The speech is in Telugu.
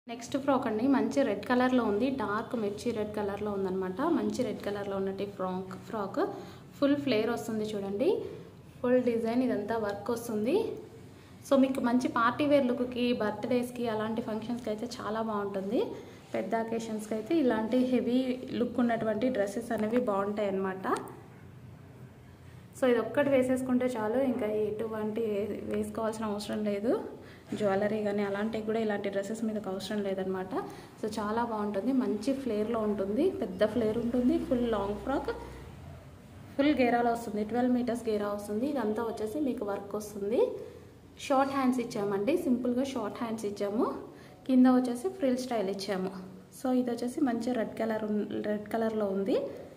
నెక్స్ట్ ఫ్రాక్ అండి మంచి రెడ్ కలర్లో ఉంది డార్క్ మిర్చి రెడ్ కలర్లో ఉందన్నమాట మంచి రెడ్ కలర్లో ఉన్నట్టు ఫ్రాక్ ఫ్రాక్ ఫుల్ ఫ్లేర్ వస్తుంది చూడండి ఫుల్ డిజైన్ ఇదంతా వర్క్ వస్తుంది సో మీకు మంచి పార్టీ వేర్ లుక్కి బర్త్డేస్కి అలాంటి ఫంక్షన్స్కి అయితే చాలా బాగుంటుంది పెద్ద అకేషన్స్కి అయితే ఇలాంటి హెవీ లుక్ ఉన్నటువంటి డ్రెస్సెస్ అనేవి బాగుంటాయి అన్నమాట సో ఇది ఒక్కటి వేసేసుకుంటే చాలు ఇంకా ఎటువంటి వేసుకోవాల్సిన అవసరం లేదు జ్యువెలరీ కానీ అలాంటివి కూడా ఇలాంటి డ్రెస్సెస్ మీదకి అవసరం లేదనమాట సో చాలా బాగుంటుంది మంచి ఫ్లేర్లో ఉంటుంది పెద్ద ఫ్లేర్ ఉంటుంది ఫుల్ లాంగ్ ఫ్రాక్ ఫుల్ గేరాలో వస్తుంది ట్వెల్వ్ మీటర్స్ గేరా వస్తుంది ఇదంతా వచ్చేసి మీకు వర్క్ వస్తుంది షార్ట్ హ్యాండ్స్ ఇచ్చామండి సింపుల్గా షార్ట్ హ్యాండ్స్ ఇచ్చాము కింద వచ్చేసి ఫ్రిల్ స్టైల్ ఇచ్చాము సో ఇది వచ్చేసి మంచి రెడ్ కలర్ రెడ్ కలర్లో ఉంది